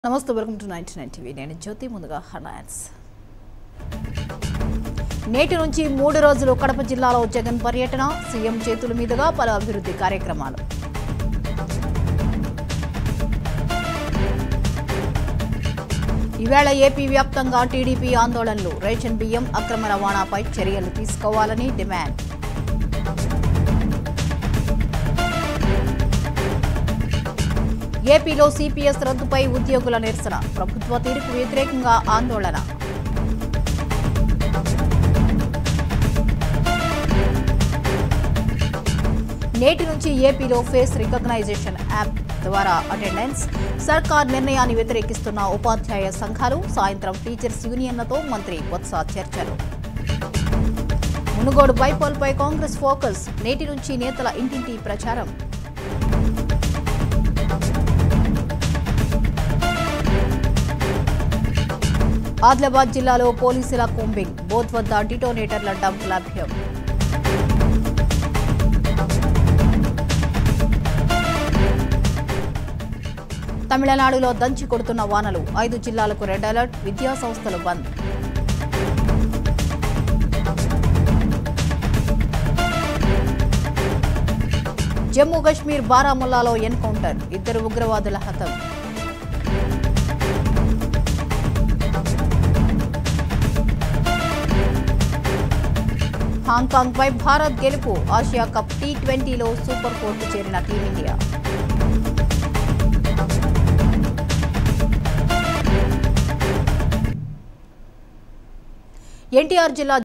నమస్తే welcome to ninety nine TV నేను జ్యోతి ముందుగా హెడ్లైన్స్ నేటి నుంచి మూడు రోజులు కడప జిల్లాలో జగన్ పర్యటన సీఎం చేతుల మీదుగా పలు అభివృద్ధి కార్యక్రమాలు ఈవేళ ఏపీ వ్యాప్తంగా టీడీపీ ఆందోళనలు రేషన్ బియ్యం అక్రమ రవాణాపై చర్యలు తీసుకోవాలని డిమాండ్ ఏపీలో సిపిఎస్ రద్దుపై ఉద్యోగుల నిరసన ప్రభుత్వ తీరుకు వ్యతిరేకంగా ఆందోళన నేటి నుంచి ఏపీలో ఫేస్ రికగ్నైజేషన్ యాప్ ద్వారా అటెండెన్స్ సర్కార్ నిర్ణయాన్ని వ్యతిరేకిస్తున్న ఉపాధ్యాయ సంఘాలు సాయంత్రం టీచర్స్ యూనియన్లతో మంత్రి బొత్స చర్చలు మునుగోడు బైపోల్పై కాంగ్రెస్ ఫోకస్ నేటి నుంచి నేతల ఇంటింటి ప్రచారం ఆదిలాబాద్ జిల్లాలో పోలీసుల కూంబింగ్ బోత్ వద్ద డిటోనేటర్ల డంప్ లభ్యం తమిళనాడులో దంచి కొడుతున్న వానలు ఐదు జిల్లాలకు రెడ్ అలర్ట్ విద్యా సంస్థలు బంద్ జమ్మూ కశ్మీర్ బారాముల్లాలో ఎన్కౌంటర్ ఇద్దరు ఉగ్రవాదుల హతం హాంకాంగ్ పై భారత్ గెలుపు ఆసియా కప్ టీ ట్వంటీలో సూపర్ ఫోర్కు చేరిన టీమిండియా ఎన్టీఆర్ జిల్లా